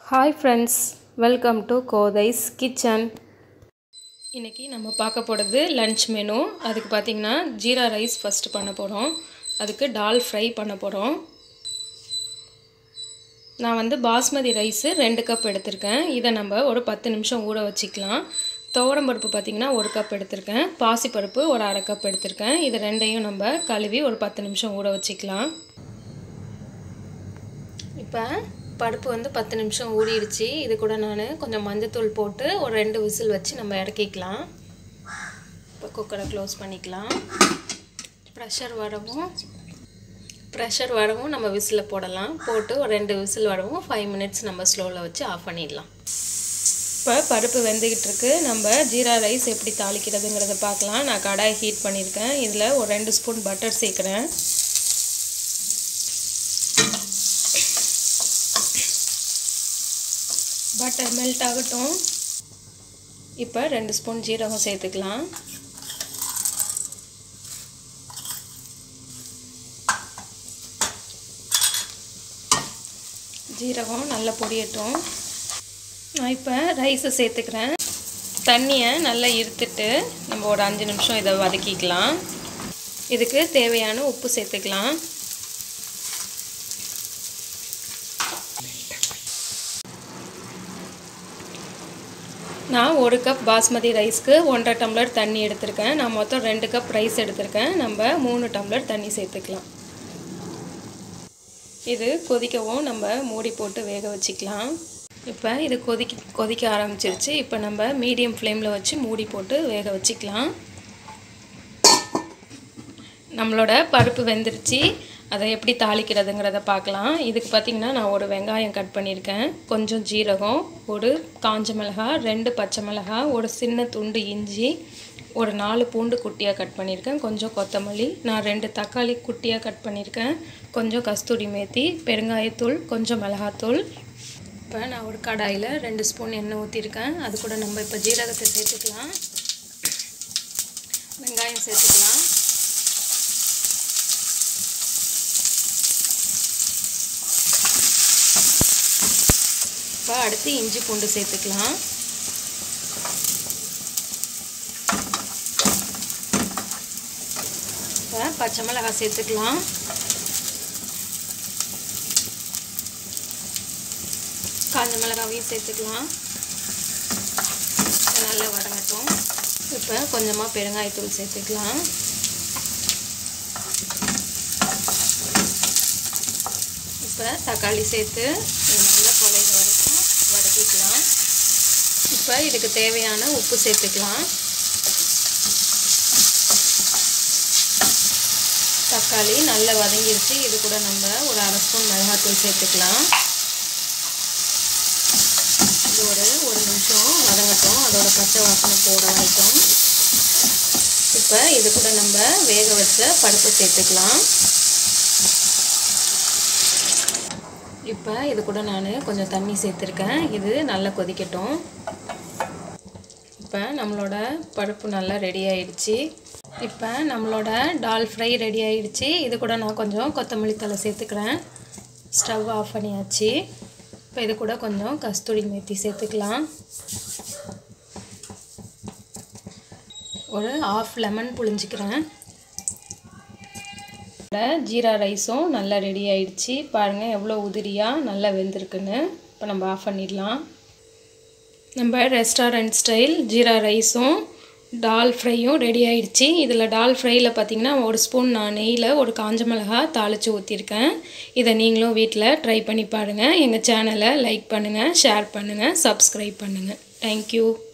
hi friends welcome to Kothai's kitchen இன்றைக்கி நம்ம பார்க்க போகிறது லன்ச் மெனு அதுக்கு பார்த்திங்கன்னா ஜீரா ரைஸ் ஃபஸ்ட்டு பண்ண போகிறோம் அதுக்கு டால் ஃப்ரை பண்ண போகிறோம் நான் வந்து பாஸ்மதி ரைஸு ரெண்டு கப் எடுத்திருக்கேன் இதை நம்ம ஒரு பத்து நிமிஷம் ஊற வச்சுக்கலாம் துவரம்பருப்பு பார்த்திங்கன்னா ஒரு கப் எடுத்திருக்கேன் பாசிப்பருப்பு ஒரு அரை கப் எடுத்திருக்கேன் இது ரெண்டையும் நம்ம கழுவி ஒரு பத்து நிமிஷம் ஊற வச்சுக்கலாம் இப்போ பருப்பு வந்து பத்து நிமிஷம் ஊறிடுச்சு இது கூட நான் கொஞ்சம் மஞ்சத்தூள் போட்டு ஒரு ரெண்டு விசில் வச்சு நம்ம இறக்கிக்கலாம் இப்போ குக்கரை க்ளோஸ் பண்ணிக்கலாம் ப்ரெஷர் வரவும் ப்ரெஷர் வரவும் நம்ம விசிலில் போடலாம் போட்டு ஒரு ரெண்டு விசில் வரவும் ஃபைவ் மினிட்ஸ் நம்ம ஸ்லோவில் வச்சு ஆஃப் பண்ணிடலாம் இப்போ பருப்பு வெந்துக்கிட்டு இருக்கு நம்ம ஜீரா ரைஸ் எப்படி தாளிக்கிறதுங்கிறத பார்க்கலாம் நான் கடாய் ஹீட் பண்ணியிருக்கேன் இதில் ஒரு ரெண்டு ஸ்பூன் பட்டர் சேர்க்குறேன் பட்டர் மெல்ட் ஆகட்டும் இப்போ ரெண்டு ஸ்பூன் ஜீரகம் சேர்த்துக்கலாம் ஜீரகம் நல்லா பொரியட்டும் நான் இப்போ ரைஸை சேர்த்துக்கிறேன் தண்ணியை நல்லா இருத்துட்டு நம்ம ஒரு அஞ்சு நிமிஷம் இதை வதக்கிக்கலாம் இதுக்கு தேவையான உப்பு சேர்த்துக்கலாம் நான் ஒரு கப் பாஸ்மதி ரைஸ்க்கு ஒன்றரை டம்ளர் தண்ணி எடுத்திருக்கேன் நான் மொத்தம் ரெண்டு கப் ரைஸ் எடுத்திருக்கேன் நம்ம மூணு டம்ளர் தண்ணி சேர்த்துக்கலாம் இது கொதிக்கவும் நம்ம மூடி போட்டு வேக வச்சுக்கலாம் இப்போ இது கொதிக்க கொதிக்க ஆரம்பிச்சிருச்சு இப்போ நம்ம மீடியம் ஃப்ளேமில் வச்சு மூடி போட்டு வேக வச்சுக்கலாம் நம்மளோட பருப்பு வெந்துருச்சு அதை எப்படி தாளிக்கிறதுங்கிறத பார்க்கலாம் இதுக்கு பார்த்திங்கன்னா நான் ஒரு வெங்காயம் கட் பண்ணியிருக்கேன் கொஞ்சம் ஜீரகம் ஒரு காஞ்ச மிளகாய் ரெண்டு பச்சை மிளகாய் ஒரு சின்ன துண்டு இஞ்சி ஒரு நாலு பூண்டு குட்டியாக கட் பண்ணியிருக்கேன் கொஞ்சம் கொத்தமல்லி நான் ரெண்டு தக்காளி குட்டியாக கட் பண்ணியிருக்கேன் கொஞ்சம் கஸ்தூரி மேத்தி பெருங்காயத்தூள் கொஞ்சம் மிளகாத்தூள் இப்போ நான் ஒரு கடாயில் ரெண்டு ஸ்பூன் எண்ணெய் ஊற்றிருக்கேன் அது கூட நம்ம இப்போ ஜீரகத்தை சேர்த்துக்கலாம் வெங்காயம் சேர்த்துக்கலாம் இப்போ அடுத்து இஞ்சி பூண்டு சேர்த்துக்கலாம் இப்போ பச்சை மிளகாய் சேர்த்துக்கலாம் காஞ்ச மிளகாவையும் சேர்த்துக்கலாம் நல்லா வதங்கட்டும் இப்போ கொஞ்சமாக பெருங்காயத்தூள் சேர்த்துக்கலாம் இப்போ தக்காளி சேர்த்து நல்லா குழைய வரைக்கும் வதக்கிக்கலாம் இப்போ இதுக்கு தேவையான உப்பு சேர்த்துக்கலாம் தக்காளி நல்லா வதங்கிருச்சு இது கூட நம்ம ஒரு அரை ஸ்பூன் மிளகாத்தூள் சேர்த்துக்கலாம் இது ஒரு ஒரு நிமிஷம் வதங்கட்டும் அதோட பச்சை வாசனை போட வரைக்கும் இப்போ இது கூட நம்ம வேக வச்ச பருப்பு சேர்த்துக்கலாம் இப்போ இது கூட நான் கொஞ்சம் தண்ணி சேர்த்துருக்கேன் இது நல்லா கொதிக்கட்டும் இப்போ நம்மளோட பருப்பு நல்லா ரெடி ஆயிடுச்சு இப்போ நம்மளோட டால் ஃப்ரை ரெடி ஆயிடுச்சு இது கூட நான் கொஞ்சம் கொத்தமல்லி தலை சேர்த்துக்கிறேன் ஸ்டவ் ஆஃப் பண்ணியாச்சு இப்போ இது கூட கொஞ்சம் கஸ்தூரி மேத்தி சேர்த்துக்கலாம் ஒரு ஆஃப் லெமன் புழிஞ்சிக்கிறேன் ஜீரா ரைஸும் நல்லா ரெடி ஆயிடுச்சு பாருங்கள் எவ்வளோ உதிரியாக நல்லா வெந்திருக்குன்னு இப்போ நம்ம ஆஃப் பண்ணிடலாம் நம்ம ரெஸ்டாரண்ட் ஸ்டைல் ஜீரா ரைஸும் டால் ஃப்ரையும் ரெடி ஆயிடுச்சு இதில் டால் ஃப்ரையில் பார்த்திங்கன்னா ஒரு ஸ்பூன் நான் நெய்யில் ஒரு காஞ்ச மிளகா தாளித்து ஊற்றிருக்கேன் இதை நீங்களும் வீட்டில் ட்ரை பண்ணி பாருங்கள் எங்கள் சேனலை லைக் பண்ணுங்கள் ஷேர் பண்ணுங்கள் சப்ஸ்கிரைப் பண்ணுங்கள் தேங்க்யூ